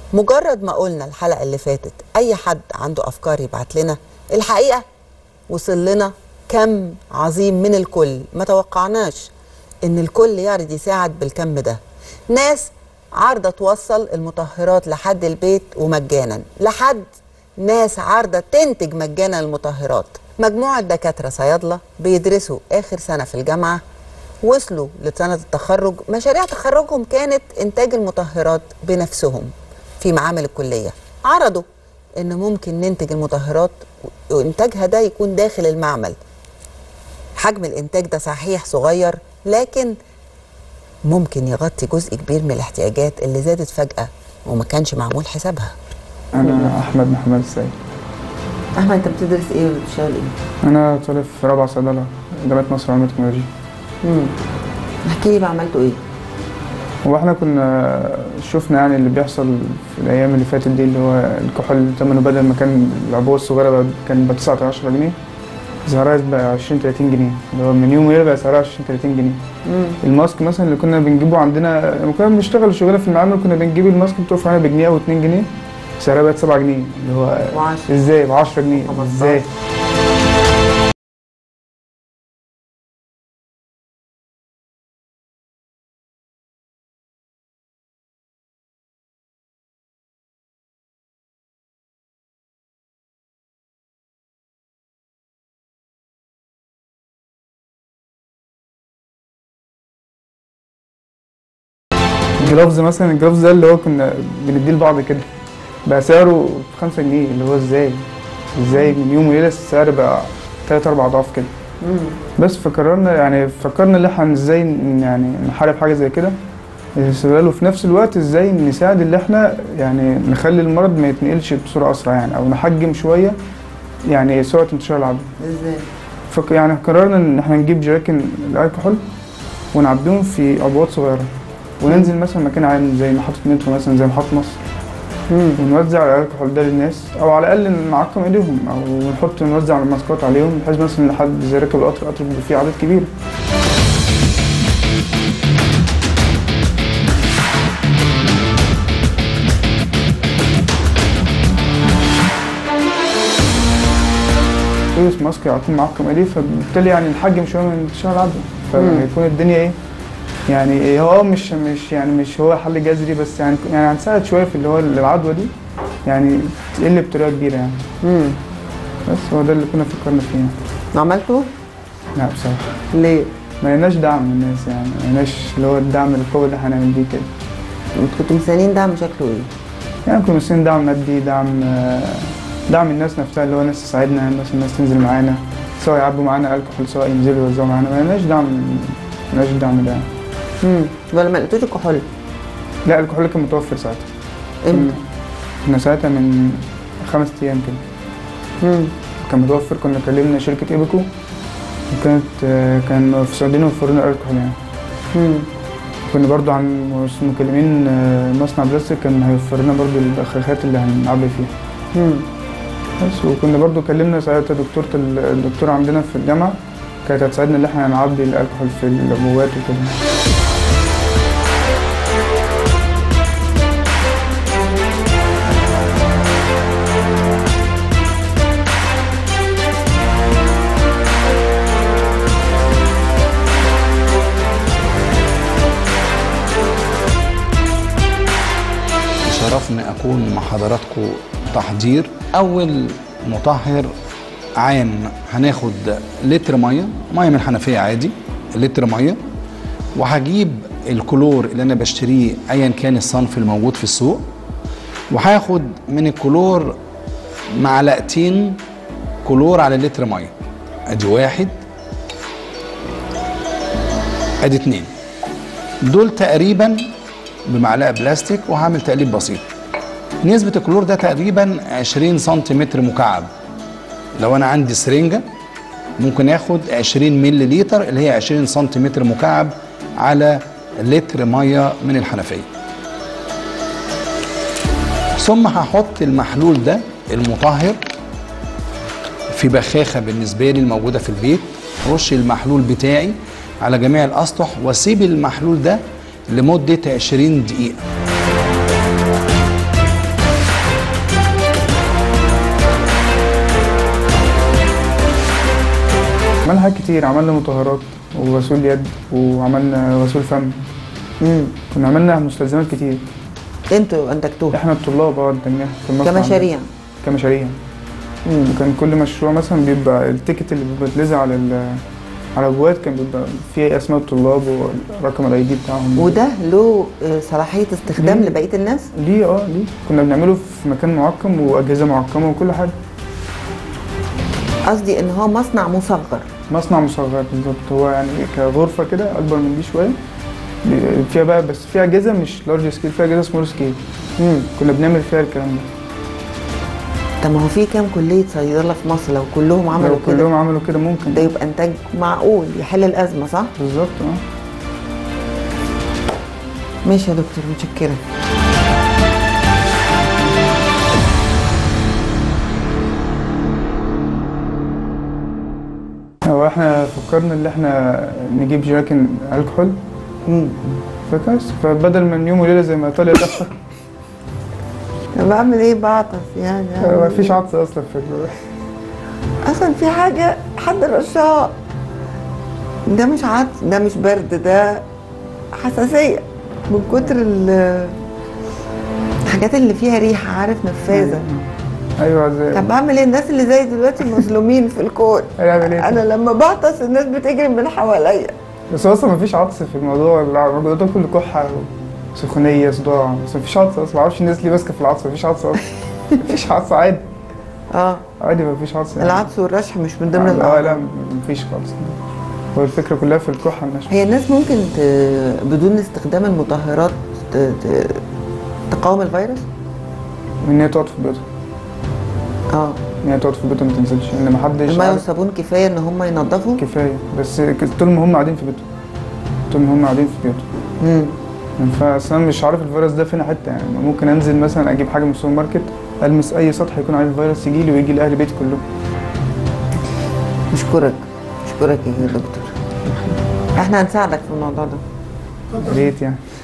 مجرد ما قلنا الحلقه اللي فاتت اي حد عنده افكار يبعت لنا الحقيقه وصل لنا كم عظيم من الكل ما توقعناش ان الكل يعرض يساعد بالكم ده ناس عارضه توصل المطهرات لحد البيت ومجانا لحد ناس عارضه تنتج مجانا المطهرات مجموعه دكاتره صيادله بيدرسوا اخر سنه في الجامعه وصلوا لسنه التخرج مشاريع تخرجهم كانت انتاج المطهرات بنفسهم في معامل الكليه عرضوا ان ممكن ننتج المطهرات وانتاجها ده يكون داخل المعمل حجم الانتاج ده صحيح صغير لكن ممكن يغطي جزء كبير من الاحتياجات اللي زادت فجأة وما كانش معمول حسابها انا احمد محمد السيد احمد انت بتدرس ايه وبتشتغل ايه؟ انا طالب في رابعه صيدله جامعه مصر للعلوم والتكنولوجيا امم احكي لي بقى عملتوا ايه؟ هو احنا كنا شفنا يعني اللي بيحصل في الايام اللي فاتت دي اللي هو الكحول ثمنه بدل ما كان العبوه الصغيره بقى كان ب 9 10 جنيه سعرها بقى 20 30 جنيه اللي هو من يوم وليله بقى سعرها 20 30 جنيه امم الماسك مثلا اللي كنا بنجيبه عندنا لما كنا بنشتغل شغلنا في المعامل كنا بنجيب الماسك بتقف معانا بجنيه او 2 جنيه سعرها بقت 7 جنيه اللي هو وعشرة. ازاي ب 10 جنيه وخمستاشر. ازاي الجلافز مثلا الجلافز ده اللي هو كنا بنديه لبعض كده بقى سعره 5 جنيه اللي هو ازاي ازاي من يوم وليله السعر بقى تلات اربع اضعاف كده امم بس فكرنا يعني فكرنا ان احنا ازاي ن- يعني نحارب حاجه زي كده استغلال وفي نفس الوقت ازاي نساعد اللي احنا يعني نخلي المرض ما يتنقلش بصوره اسرع يعني او نحجم شويه يعني سرعه انتشار العدوى ازاي؟ فك يعني قررنا ان احنا نجيب جراكن الكحول ونعبيهم في عبوات صغيره وننزل مثلا مكان عام زي محطه مترو مثلا زي محطه مصر امم ونوزع الكحول ده للناس او على الاقل نعقم ايديهم او نحط نوزع الماسكات عليهم بحيث مثلا لحد زي راكب القطر القطر بيبقى فيه عدد كبير لابس ماسك على طول معقم ايديه فبالتالي يعني نحجم شويه من انتشار العدوى فيكون الدنيا ايه يعني إيه هو مش مش يعني مش هو حل جذري بس يعني يعني هنساعد شويه في اللي هو العدوى دي يعني تقل بطريقه كبيره يعني امم بس هو ده اللي كنا فكرنا فيه يعني. عملته؟ لا بصراحه ليه؟ ما لقيناش دعم من الناس يعني ما لقيناش اللي هو الدعم القوي اللي هنعمل بيه كده انتوا كنتوا مستنيين دعم شكله ايه؟ يعني كنا مستنيين دعم مادي دعم آه، دعم الناس نفسها اللي هو ناس تساعدنا مثلا الناس تنزل معانا سواء يعبوا معانا الكحول سواء ينزلوا يوزعوا معانا ما لقيناش دعم ما لقيناش الدعم ده يعني. امم ولا ما لقيتوش الكحول؟ لا الكحول كان متوفر ساعتها امتى؟ كنا ساعتها من خمس ايام كده امم كان متوفر كنا كلمنا شركة ايبكو وكانت آه، كان في السعودية وفرنا الكحول يعني امم كنا برضو عن مكلمين آه، مصنع بلاستيك كان هيوفر لنا برضو البخاخات اللي هنعبي فيها امم بس وكنا برضو كلمنا ساعتها دكتورة ال- الدكتورة عندنا في الجامعة كانت هتساعدنا ان احنا نعبي الكحول في العبوات وكده شرفني أكون مع حضراتكم تحضير أول مطهر عام هناخد لتر مية مية من الحنفية عادي لتر مية وهجيب الكلور اللي أنا بشتريه أيا كان الصنف الموجود في السوق وهاخد من الكلور معلقتين كلور على لتر مية أدي واحد أدي اتنين دول تقريبا بمعلقه بلاستيك وهعمل تقليب بسيط نسبة الكلور ده تقريبا 20 سنتيمتر مكعب لو انا عندي سرنجة ممكن اخد 20 ملي لتر اللي هي 20 سنتيمتر مكعب على لتر مية من الحنفية ثم هحط المحلول ده المطهر في بخاخة بالنسبة لي الموجودة في البيت رش المحلول بتاعي على جميع الأسطح واسيب المحلول ده لمدة 20 دقيقة عملنا حاجات كتير عملنا مطهرات وغسول يد وعملنا غسول فم امم كنا عملنا مستلزمات كتير انتوا انتجتوها احنا الطلاب اه انتجناها في المصنع كمشاريع كمشاريع امم وكان كل مشروع مثلا بيبقى التيكت اللي بيبقى اتلزق على ال على الجواد كان بيبقى فيه اسماء الطلاب ورقم الاي دي بتاعهم وده له آه، صلاحيه استخدام ليه؟ لبقيه الناس ليه اه ليه كنا بنعمله في مكان معقم واجهزه معقمه وكل حاجه قصدي ان هو مصنع مصغر مصنع مصغر بالظبط هو يعني كغرفه كده اكبر من دي شويه بي- فيها بقى بس فيها اجهزه مش لارج سكيل فيها اجهزه سمول سكيل امم كنا بنعمل فيها الكلام ده طب ما هو في كام كليه صيدله في مصر لو كلهم لو عملوا كلهم كده عملوا كده ممكن ده يبقى انتاج معقول يحل الازمه صح؟ بالظبط اه ماشي يا دكتور متشكره هو احنا فكرنا ان احنا نجيب جراكن الكحول امم فكاس فبدل من يوم وليله زي ما ايطاليا تحصل طب بعمل ايه بعطس يعني ما فيش عطس اصلا في ال- اصلا في حاجه حد رشها ده مش عطس ده مش برد ده حساسيه من كتر ال الحاجات اللي فيها ريحه عارف نفاذه ايوه زي طب بعمل ايه الناس اللي زي دلوقتي مظلومين في الكون هنعمل ايه انا لما بعطس الناس بتجري من حواليا بس هو اصلا مفيش عطس في الموضوع الموضوع ده كله كحه سخونيه صداع بس مفيش عطس اصلا معرفش الناس ليه ماسكه في العطس مفيش عطس اصلا مفيش عطس عادي اه عادي مفيش عطس يعني. العطس والرشح مش من ضمن اه الاعراض لا مفيش خالص هو الفكره كلها في الكحه الناشفه هي الناس ممكن ت... بدون استخدام المطهرات ت... ت... تقاوم الفيروس؟ ان هي تقعد في بيتها اه ان هي تقعد في بيتها ما تنزلش ان محدش الماء عارف والصابون كفايه ان هم ينظفوا؟ كفايه بس ك- طول ما هم قاعدين في بيتهم طول ما هم قاعدين في بيوتهم امم فاصلا مش عارف الفيروس ده فين حته يعني ممكن انزل مثلا اجيب حاجه من السوبر ماركت المس اي سطح يكون عليه الفيروس يجي لي ويجي لاهل بيتي كلهم اشكرك اشكرك يا دكتور احنا هنساعدك في الموضوع ده يا ريت يعني